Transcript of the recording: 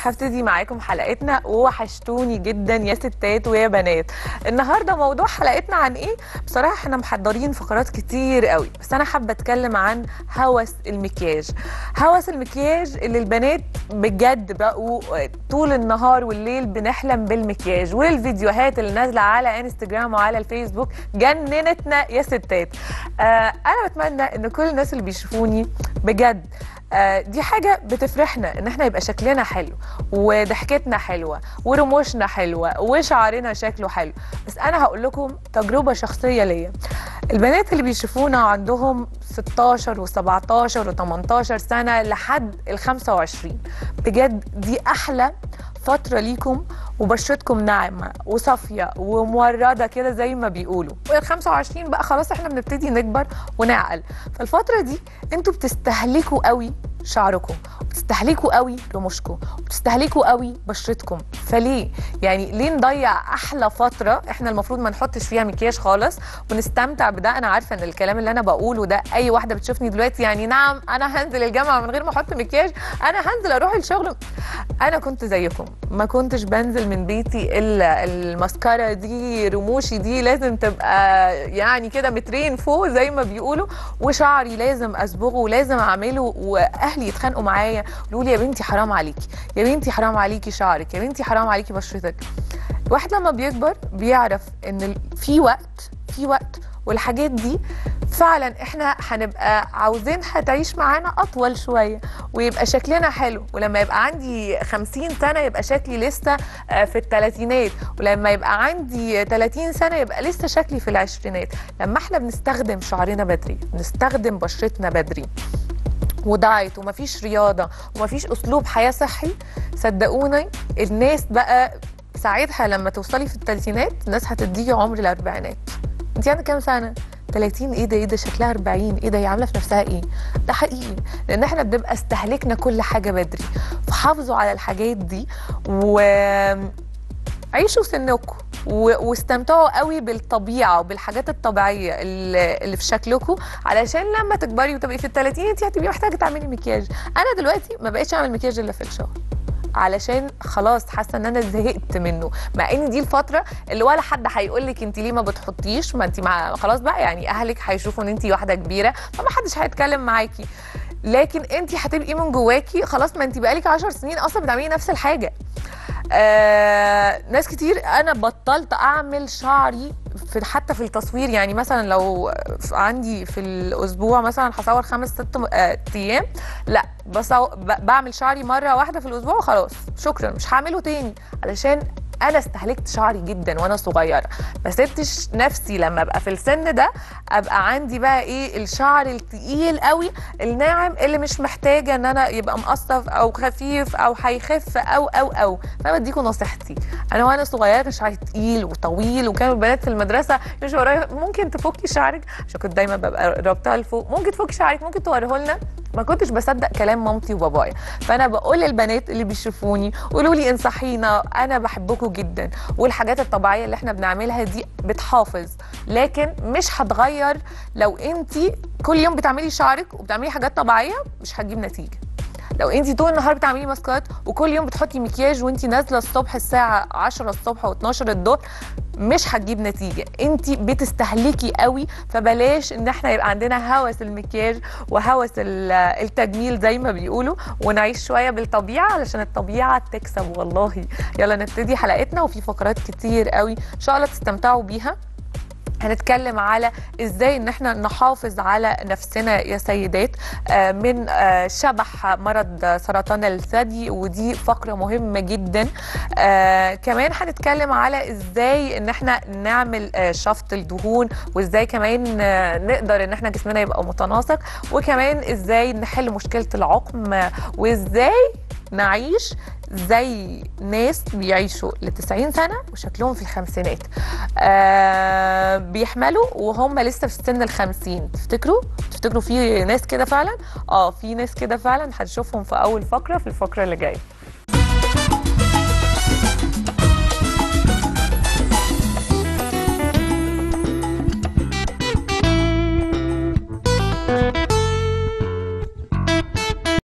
هبتدي معاكم حلقتنا ووحشتوني جدا يا ستات ويا بنات النهارده موضوع حلقتنا عن ايه بصراحه احنا محضرين فقرات كتير قوي بس انا حابه اتكلم عن هوس المكياج هوس المكياج اللي البنات بجد بقوا طول النهار والليل بنحلم بالمكياج والفيديوهات اللي نازله على انستجرام وعلى الفيسبوك جننتنا يا ستات آه انا بتمنى ان كل الناس اللي بيشوفوني بجد آه، دي حاجة بتفرحنا ان احنا يبقى شكلنا حلو وضحكتنا حلوة ورموشنا حلوة وشعرنا شكله حلو بس انا هقول لكم تجربة شخصية ليا البنات اللي بيشوفونا عندهم 16 و17 و18 سنة لحد ال 25 بجد دي احلى فترة ليكم وبشرتكم ناعمة وصافية وموردة كده زي ما بيقولوا وال 25 بقى خلاص احنا بنبتدي نكبر ونعقل فالفترة دي انتوا بتستهلكوا قوي شعركم وبتستهلكوا قوي رموشكم وبتستهلكوا قوي بشرتكم فليه يعني ليه نضيع احلى فتره احنا المفروض ما نحطش فيها مكياج خالص ونستمتع بده انا عارفه ان الكلام اللي انا بقوله ده اي واحده بتشوفني دلوقتي يعني نعم انا هنزل الجامعه من غير ما احط مكياج انا هنزل اروح الشغل انا كنت زيكم ما كنتش بنزل من بيتي الا الماسكارا دي رموشي دي لازم تبقى يعني كده مترين فوق زي ما بيقولوا وشعري لازم اصبغه ولازم اعمله واهلي يتخانقوا معايا يقولوا لي يا بنتي حرام عليكي يا بنتي حرام عليكي شعرك يا بنتي حرام عليكي بشرتك الواحد لما بيكبر بيعرف ان في وقت في وقت والحاجات دي فعلا احنا هنبقى عاوزينها تعيش معانا اطول شويه ويبقى شكلنا حلو ولما يبقى عندي 50 سنه يبقى شكلي لسه في الثلاثينات ولما يبقى عندي 30 سنه يبقى لسه شكلي في العشرينات لما احنا بنستخدم شعرنا بدري بنستخدم بشرتنا بدري ودايت ومفيش رياضه ومفيش اسلوب حياه صحي صدقوني الناس بقى ساعتها لما توصلي في الثلاثينات الناس هتديكي عمر الاربعينات انت عندك كام سنه 30 ايه ده ايه ده شكلها 40 ايه ده هي عامله في نفسها ايه ده حقيقي لان احنا بنبقى استهلكنا كل حاجه بدري فحافظوا على الحاجات دي و عيشوا سنكم و... واستمتعوا قوي بالطبيعه وبالحاجات الطبيعيه اللي, اللي في شكلكم علشان لما تكبري وتبقي في ال 30 انت هتبقي محتاجه تعملي مكياج انا دلوقتي ما بقتش اعمل مكياج الا في الشهر علشان خلاص حاسه ان انا زهقت منه مع ان دي الفتره اللي ولا حد هيقول لك انت ليه ما بتحطيش ما انت مع خلاص بقى يعني اهلك هيشوفوا ان انت واحده كبيره فما حدش هيتكلم معاكي لكن انت هتبقي من جواكي خلاص ما انت بقالك 10 سنين اصلا بتعملي نفس الحاجه آه ناس كتير انا بطلت اعمل شعري في حتى في التصوير يعني مثلا لو عندي في الاسبوع مثلا هصور خمس ست ايام لا بصو... بعمل شعري مره واحده في الاسبوع وخلاص شكرا مش هعمله تاني علشان انا استهلكت شعري جدا وانا صغيره ما سبتش نفسي لما ابقى في السن ده ابقى عندي بقى ايه الشعر التقيل قوي الناعم اللي مش محتاجه ان انا يبقى مقصف او خفيف او هيخف او او او فانا بديكم نصيحتي انا وانا صغيره كان شعري تقيل وطويل وكانوا البنات في المدرسه يمشوا ورايا ممكن تفكي شعرك عشان كنت دايما ببقى رابطها لفوق ممكن تفكي شعرك ممكن توريه لنا ما كنتش بصدق كلام مامتي وبابايا فانا بقول للبنات اللي بيشوفوني قولوا لي انصحينا انا بحبكم جدا والحاجات الطبيعيه اللي احنا بنعملها دي بتحافظ لكن مش هتغير لو انت كل يوم بتعملي شعرك وبتعملي حاجات طبيعيه مش هتجيب نتيجه لو انت طول النهار بتعملي ماسكات وكل يوم بتحطي مكياج وانت نازله الصبح الساعه 10 الصبح و12 الظهر مش هتجيب نتيجه انت بتستهلكي قوي فبلاش ان احنا يبقى عندنا هوس المكياج وهوس التجميل زي ما بيقولوا ونعيش شويه بالطبيعه علشان الطبيعه تكسب والله يلا نبتدي حلقتنا وفي فقرات كتير قوي ان شاء الله تستمتعوا بيها هنتكلم على ازاي ان احنا نحافظ على نفسنا يا سيدات من شبح مرض سرطان الثدي ودي فقره مهمه جدا كمان هنتكلم على ازاي ان احنا نعمل شفط الدهون وازاي كمان نقدر ان اححنا جسمنا يبقى متناسق وكمان ازاي نحل مشكله العقم وازاي نعيش زي ناس بيعيشوا ل 90 سنه وشكلهم في الخمسينات آه بيحملوا وهم لسه في سن ال 50 تفتكروا تفتكروا في ناس كده فعلا اه في ناس كده فعلا هنشوفهم في اول فقره في الفقره اللي جايه